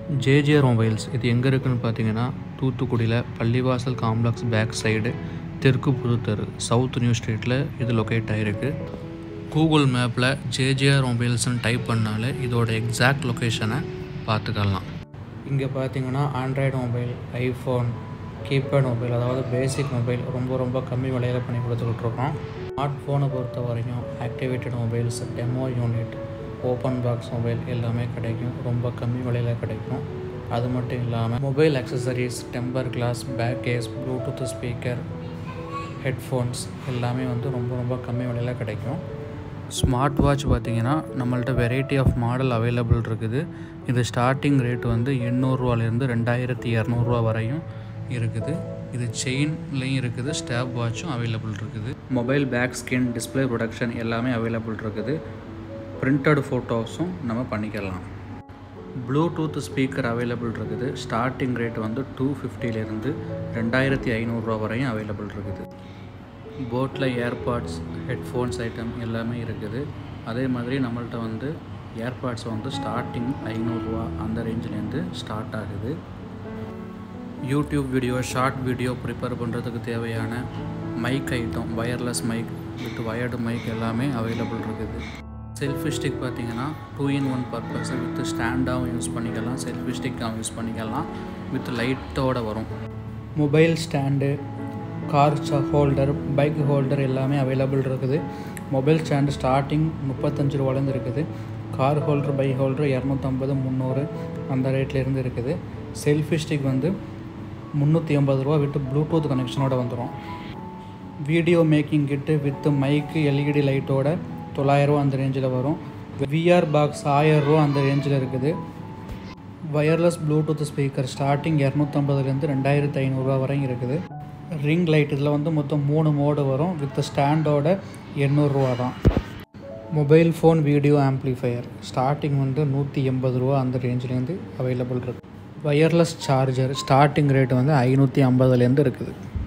JJ mobiles இது எங்கே இருக்குன்னு பார்த்தீங்கன்னா தூத்துக்குடியில் பள்ளிவாசல் காம்ப்ளெக்ஸ் பேக் சைடு தெற்கு புதுத்தெரு சவுத் நியூ ஸ்ட்ரீட்டில் இது லொக்கேட் ஆகிருக்கு கூகுள் மேப்பில் ஜேஜேஆர் மொபைல்ஸ்னு டைப் பண்ணாலே இதோட எக்ஸாக்ட் லொக்கேஷனை பார்த்துக்கலாம் இங்கே பார்த்தீங்கன்னா Android mobile iPhone keypad mobile அதாவது பேசிக் மொபைல் ரொம்ப ரொம்ப கம்மி விலையில் பண்ணி கொடுத்துக்கிட்டு இருக்கோம் ஸ்மார்ட் ஃபோனை பொறுத்த வரைக்கும் activated mobiles demo unit open box mobile எல்லாமே கிடைக்கும் ரொம்ப கம்மி விலையில் கிடைக்கும் அது மட்டும் இல்லாமல் mobile accessories temper glass back case bluetooth speaker headphones எல்லாமே வந்து ரொம்ப ரொம்ப கம்மி விலையில் கிடைக்கும் ஸ்மார்ட் வாட்ச் பார்த்திங்கன்னா நம்மள்ட்ட வெரைட்டி ஆஃப் மாடல் அவைலபிள் இருக்குது இது ஸ்டார்டிங் ரேட் வந்து எண்ணூறுரூவாலேருந்து ரெண்டாயிரத்தி இரநூறுவா வரையும் இருக்குது இது செயின்லேயும் இருக்குது ஸ்டாப் வாட்சும் அவைலபிள் இருக்குது mobile back skin display protection எல்லாமே அவைலபிள் இருக்குது பிரிண்டட் ஃபோட்டோஸும் நம்ம பண்ணிக்கலாம் ப்ளூடூத் ஸ்பீக்கர் அவைலபிள் இருக்குது ஸ்டார்டிங் ரேட் வந்து டூ ஃபிஃப்டிலேருந்து ரெண்டாயிரத்தி ஐநூறுரூவா வரையும் அவைலபிள் இருக்குது போட்டில் ஏர்பாட்ஸ் ஹெட்ஃபோன்ஸ் ஐட்டம் எல்லாமே இருக்குது அதே மாதிரி நம்மள்ட்ட வந்து ஏர்பாட்ஸ் வந்து ஸ்டார்டிங் ஐநூறுரூவா அந்த ரேஞ்சிலேருந்து ஸ்டார்ட் ஆகுது YouTube video short video prepare பண்ணுறதுக்கு தேவையான mic item wireless mic with wired mic எல்லாமே அவைலபிள் இருக்குது செல்ஃபி ஸ்டிக் பார்த்தீங்கன்னா two in one purpose with ஸ்டாண்டாகவும் யூஸ் பண்ணிக்கலாம் செல்ஃபி ஸ்டிக்காகவும் யூஸ் பண்ணிக்கலாம் வித் லைட்டோடு வரும் mobile stand car holder bike holder எல்லாமே அவைலபிள் இருக்குது மொபைல் ஸ்டாண்டு ஸ்டார்டிங் முப்பத்தஞ்சு ரூபாலேருந்து இருக்குது கார் ஹோல்டர் பைக் ஹோல்டர் இரநூத்தம்பது முந்நூறு அந்த ரேட்லேருந்து இருக்குது செல்ஃபி ஸ்டிக் வந்து முந்நூற்றி ஐம்பது ரூபா விட்டு ப்ளூடூத் கனெக்ஷனோட வந்துடும் video making kit with mic LED லைட்டோட தொள்ளாயிரரூவா அந்த ரேஞ்சில் வரும் விஆர் பாக்ஸ் ஆயிரரூவா அந்த ரேஞ்சில் இருக்குது வயர்லெஸ் ப்ளூடூத் ஸ்பீக்கர் ஸ்டார்டிங் இரநூத்தம்பதுலேருந்து ரெண்டாயிரத்து ஐநூறுரூவா வரையும் இருக்குது ரிங் லைட் இதில் வந்து மொத்தம் மூணு மோடு வரும் வித் ஸ்டாண்டோட எண்ணூறுரூவா தான் mobile phone video amplifier starting வந்து நூற்றி எண்பது ரூபா அந்த ரேஞ்சிலேருந்து அவைலபிள் இருக்குது வயர்லெஸ் சார்ஜர் ஸ்டார்டிங் ரேட் வந்து ஐநூற்றி ஐம்பதுலேருந்து இருக்குது